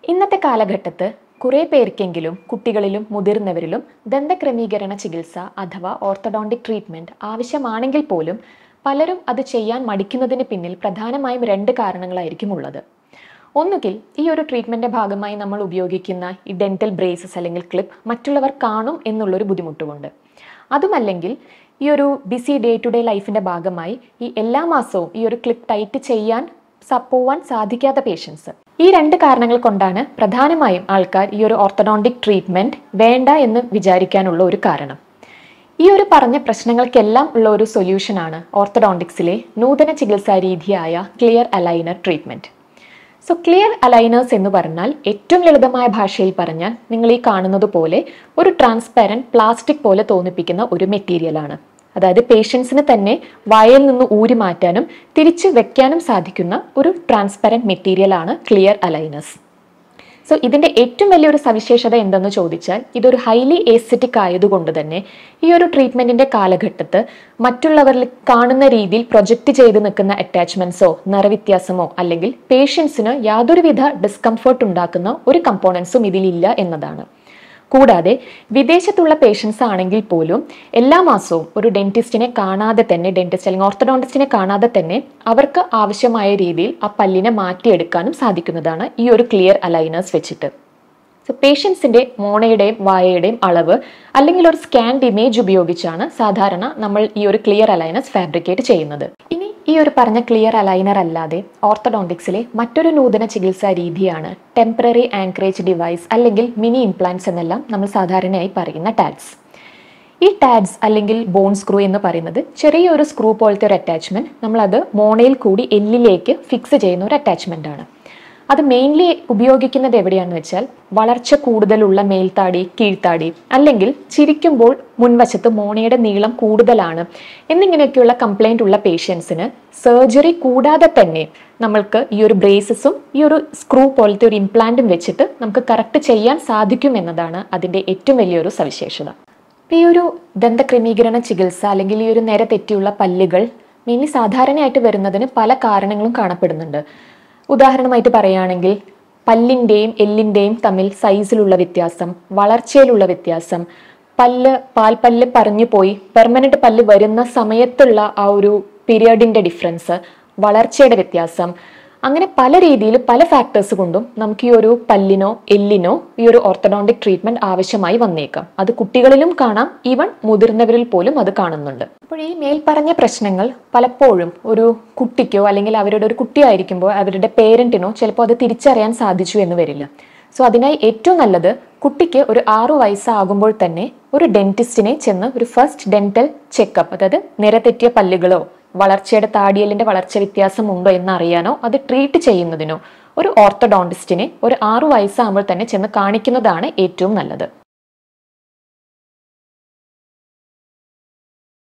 ഇന്നത്തെ കാലഘട്ടത്ത് കുറേ പേർക്കെങ്കിലും കുട്ടികളിലും മുതിർന്നവരിലും ദന്തക്രമീകരണ ചികിത്സ അഥവാ ഓർത്തഡോണ്ടിക് ട്രീറ്റ്മെൻറ്റ് ആവശ്യമാണെങ്കിൽ പോലും പലരും അത് ചെയ്യാൻ മടിക്കുന്നതിന് പിന്നിൽ പ്രധാനമായും രണ്ട് കാരണങ്ങളായിരിക്കും ഉള്ളത് ഒന്നുകിൽ ഈ ഒരു ട്രീറ്റ്മെൻറ്റിൻ്റെ ഭാഗമായി നമ്മൾ ഉപയോഗിക്കുന്ന ഈ ഡെൻറ്റൽ ബ്രേസസ് അല്ലെങ്കിൽ ക്ലിപ്പ് മറ്റുള്ളവർ കാണും എന്നുള്ളൊരു ബുദ്ധിമുട്ടുകൊണ്ട് അതുമല്ലെങ്കിൽ ഈ ഒരു ബിസി ഡേ ടു ഡേ ലൈഫിൻ്റെ ഭാഗമായി ഈ എല്ലാ മാസവും ഈ ഒരു ക്ലിപ്പ് ടൈറ്റ് ചെയ്യാൻ സ- പോവാൻ സാധിക്കാത്ത പേഷ്യൻസ് ഈ രണ്ട് കാരണങ്ങൾ കൊണ്ടാണ് പ്രധാനമായും ആൾക്കാർ ഈ ഒരു ഓർത്തഡോണ്ടിക് ട്രീറ്റ്മെൻറ്റ് വേണ്ട എന്ന് വിചാരിക്കാനുള്ള ഒരു കാരണം ഈ ഒരു പറഞ്ഞ പ്രശ്നങ്ങൾക്കെല്ലാം ഉള്ള ഒരു സൊല്യൂഷനാണ് ഓർത്തഡോണ്ടിക്സിലെ നൂതന ചികിത്സാ രീതിയായ clear aligner treatment so clear aligners എന്ന് പറഞ്ഞാൽ ഏറ്റവും ലളിതമായ ഭാഷയിൽ പറഞ്ഞാൽ നിങ്ങൾ ഈ കാണുന്നത് പോലെ ഒരു ട്രാൻസ്പാരൻറ്റ് പ്ലാസ്റ്റിക് പോലെ തോന്നിപ്പിക്കുന്ന ഒരു മെറ്റീരിയലാണ് അതായത് പേഷ്യൻസിന് തന്നെ വായിൽ നിന്ന് ഊരി മാറ്റാനും തിരിച്ച് വെക്കാനും സാധിക്കുന്ന ഒരു ട്രാൻസ്പാരൻറ്റ് മെറ്റീരിയലാണ് ക്ലിയർ അലൈനേഴ്സ് സോ ഇതിന്റെ ഏറ്റവും വലിയൊരു സവിശേഷത എന്തെന്ന് ചോദിച്ചാൽ ഇതൊരു ഹൈലി ഏസ്തറ്റിക് ആയതുകൊണ്ട് തന്നെ ഈ ഒരു ട്രീറ്റ്മെന്റിന്റെ കാലഘട്ടത്ത് മറ്റുള്ളവരിൽ കാണുന്ന രീതിയിൽ പ്രൊജക്റ്റ് ചെയ്ത് നിൽക്കുന്ന അറ്റാച്ച്മെന്റ്സോ നിറവ്യത്യാസമോ അല്ലെങ്കിൽ പേഷ്യൻസിന് യാതൊരുവിധ ഡിസ്കംഫർട്ട് ഉണ്ടാക്കുന്ന ഒരു കമ്പോണൻസും ഇതിലില്ല എന്നതാണ് കൂടാതെ വിദേശത്തുള്ള പേഷ്യൻസ് ആണെങ്കിൽ പോലും എല്ലാ മാസവും ഒരു ഡെന്റിസ്റ്റിനെ കാണാതെ തന്നെ ഡെന്റിസ്റ്റ് അല്ലെങ്കിൽ ഓർത്തഡോണ്ടിസ്റ്റിനെ കാണാതെ തന്നെ അവർക്ക് ആവശ്യമായ രീതിയിൽ ആ പല്ലിനെ മാറ്റിയെടുക്കാനും സാധിക്കുന്നതാണ് ഈ ഒരു ക്ലിയർ അലൈനേഴ്സ് വെച്ചിട്ട് സോ പേഷ്യൻസിന്റെ മോണയുടെയും വായയുടെയും അളവ് അല്ലെങ്കിൽ ഒരു സ്കാൻഡ് ഇമേജ് ഉപയോഗിച്ചാണ് സാധാരണ നമ്മൾ ഈ ഒരു ക്ലിയർ അലൈനസ് ഫാബ്രിക്കേറ്റ് ചെയ്യുന്നത് ഇനി ഈ ഒരു പറഞ്ഞ ക്ലിയർ അലൈനർ അല്ലാതെ ഓർത്തഡോണ്ടിക്സിലെ മറ്റൊരു നൂതന ചികിത്സാ രീതിയാണ് ടെമ്പററി ആൻക്രേജ് ഡിവൈസ് അല്ലെങ്കിൽ മിനി ഇംപ്ലാന്റ്സ് എന്നെല്ലാം നമ്മൾ സാധാരണയായി പറയുന്ന ടാഡ്സ് ഈ ടാഡ്സ് അല്ലെങ്കിൽ ബോൺ സ്ക്രൂ എന്ന് പറയുന്നത് ചെറിയൊരു സ്ക്രൂ പോലത്തെ ഒരു അറ്റാച്ച്മെന്റ് നമ്മളത് മോണയിൽ കൂടി എല്ലിലേക്ക് ഫിക്സ് ചെയ്യുന്ന ഒരു അറ്റാച്ച്മെന്റ് ആണ് അത് മെയിൻലി ഉപയോഗിക്കുന്നത് എവിടെയാണെന്ന് വെച്ചാൽ വളർച്ച കൂടുതലുള്ള മേൽത്താടി കീഴ്ത്താടി അല്ലെങ്കിൽ ചിരിക്കുമ്പോൾ മുൻവശത്ത് മോണയുടെ നീളം കൂടുതലാണ് എന്നിങ്ങനെയൊക്കെയുള്ള കംപ്ലൈന്റ് ഉള്ള പേഷ്യൻസിന് സർജറി കൂടാതെ തന്നെ നമ്മൾക്ക് ഈ ഒരു ബ്രേസസും ഈ ഒരു സ്ക്രൂ പോലത്തെ ഒരു ഇംപ്ലാന്റും വെച്ചിട്ട് നമുക്ക് കറക്റ്റ് ചെയ്യാൻ സാധിക്കും എന്നതാണ് അതിൻ്റെ ഏറ്റവും വലിയൊരു സവിശേഷത ഇപ്പം ഈ ഒരു ദന്തക്രമീകരണ ചികിത്സ അല്ലെങ്കിൽ ഈ ഒരു നേരെ തെറ്റിയുള്ള പല്ലുകൾ മെയിൻലി സാധാരണയായിട്ട് വരുന്നതിന് പല കാരണങ്ങളും കാണപ്പെടുന്നുണ്ട് ഉദാഹരണമായിട്ട് പറയുകയാണെങ്കിൽ പല്ലിൻ്റെയും എല്ലിൻ്റെയും തമ്മിൽ സൈസിലുള്ള വ്യത്യാസം വളർച്ചയിലുള്ള വ്യത്യാസം പല്ല് പാൽപ്പല്ല് പറഞ്ഞു പോയി പെർമനന്റ് പല്ല് വരുന്ന സമയത്തുള്ള ആ ഒരു പീരിയഡിന്റെ ഡിഫറൻസ് വളർച്ചയുടെ വ്യത്യാസം അങ്ങനെ പല രീതിയിൽ പല ഫാക്ടേഴ്സ് കൊണ്ടും നമുക്ക് ഈ ഒരു പല്ലിനോ എല്ലിനോ ഈ ഒരു ഓർത്തഡോണ്ടിക് ട്രീറ്റ്മെന്റ് ആവശ്യമായി വന്നേക്കാം അത് കുട്ടികളിലും കാണാം ഈവൻ മുതിർന്നവരിൽ പോലും അത് കാണുന്നുണ്ട് അപ്പോൾ ഈ മേൽപ്പറഞ്ഞ പ്രശ്നങ്ങൾ പലപ്പോഴും ഒരു കുട്ടിക്കോ അല്ലെങ്കിൽ അവരുടെ ഒരു കുട്ടിയായിരിക്കുമ്പോൾ അവരുടെ പേരന്റിനോ ചിലപ്പോൾ അത് തിരിച്ചറിയാൻ സാധിച്ചു എന്ന് വരില്ല സോ അതിനായി ഏറ്റവും നല്ലത് കുട്ടിക്ക് ഒരു ആറു വയസ്സാകുമ്പോൾ തന്നെ ഒരു ഡെന്റിസ്റ്റിനെ ചെന്ന് ഒരു ഫസ്റ്റ് ഡെന്റൽ ചെക്കപ്പ് അതായത് നിരതെറ്റിയ പല്ലുകളോ വളർച്ചയുടെ താടിയലിന്റെ വളർച്ച വ്യത്യാസം ഉണ്ടോ എന്ന് അറിയാനോ അത് ട്രീറ്റ് ചെയ്യുന്നതിനോ ഒരു ഓർത്തഡോണ്ടിസ്റ്റിനെ ഒരു ആറു വയസ്സാകുമ്പോൾ തന്നെ ചെന്ന് കാണിക്കുന്നതാണ് ഏറ്റവും നല്ലത്